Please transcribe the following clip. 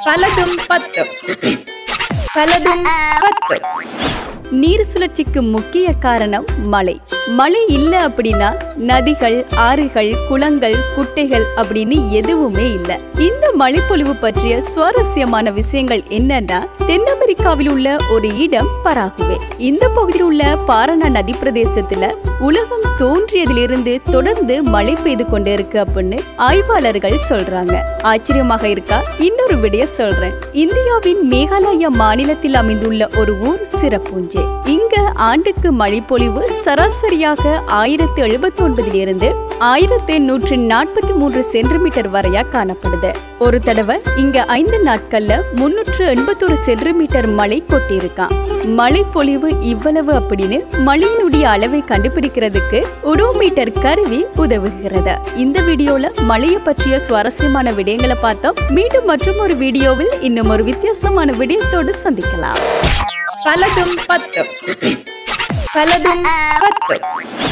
பலதும் பத்து பலதும் பத்து நீர் சுழற்சிக்கு முக்கிய காரணம் மழை மழை இல்ல அப்படின்னா நதிகள் ஆறுகள் குளங்கள் குட்டைகள் அப்படின்னு எதுவுமே இல்ல இந்த மழைப்பொழிவு பற்றிய சுவாரஸ்யமான விஷயங்கள் என்னன்னா தென் அமெரிக்காவில் உள்ள ஒரு இடம் பராகுவே இந்த பகுதியில் உள்ள பாரணா நதி பிரதேசத்துல உலகம் தோன்றியதிலிருந்து தொடர்ந்து மழை பெய்து கொண்டு இருக்கு அப்படின்னு ஆய்வாளர்கள் சொல்றாங்க ஆச்சரியமாக இருக்கா இன்னொரு விடைய சொல்றேன் இந்தியாவின் மேகாலயா மாநிலத்தில் அமைந்துள்ள ஒரு ஊர் சிறப்புஞ்சே இங்க ஆண்டுக்கு மழைப்பொழிவு சராசரியாக ஆயிரத்தி எழுபத்தி ஒன்பதிலிருந்து ஆயிரத்தி நூற்று நாற்பத்தி மூன்று சென்டிமீட்டர் வரையா காணப்படுது ஒரு தடவை இங்க ஐந்து நாட்கள்ல முன்னூற்று எண்பத்தொரு சென்டிமீட்டர் மழை கொட்டியிருக்கான் மழை பொழிவு இவ்வளவு அப்படின்னு மழையினுடைய அளவை கண்டுபிடிக்கிறதுக்கு உடோமீட்டர் கருவி உதவுகிறது இந்த வீடியோல மழையை பற்றிய சுவாரஸ்யமான விடயங்களை பார்த்தோம் மீண்டும் மற்றும் ஒரு வீடியோவில் இன்னும் ஒரு வித்தியாசமான விடயத்தோடு சந்திக்கலாம் பலதும் பத்து பலதும் பத்து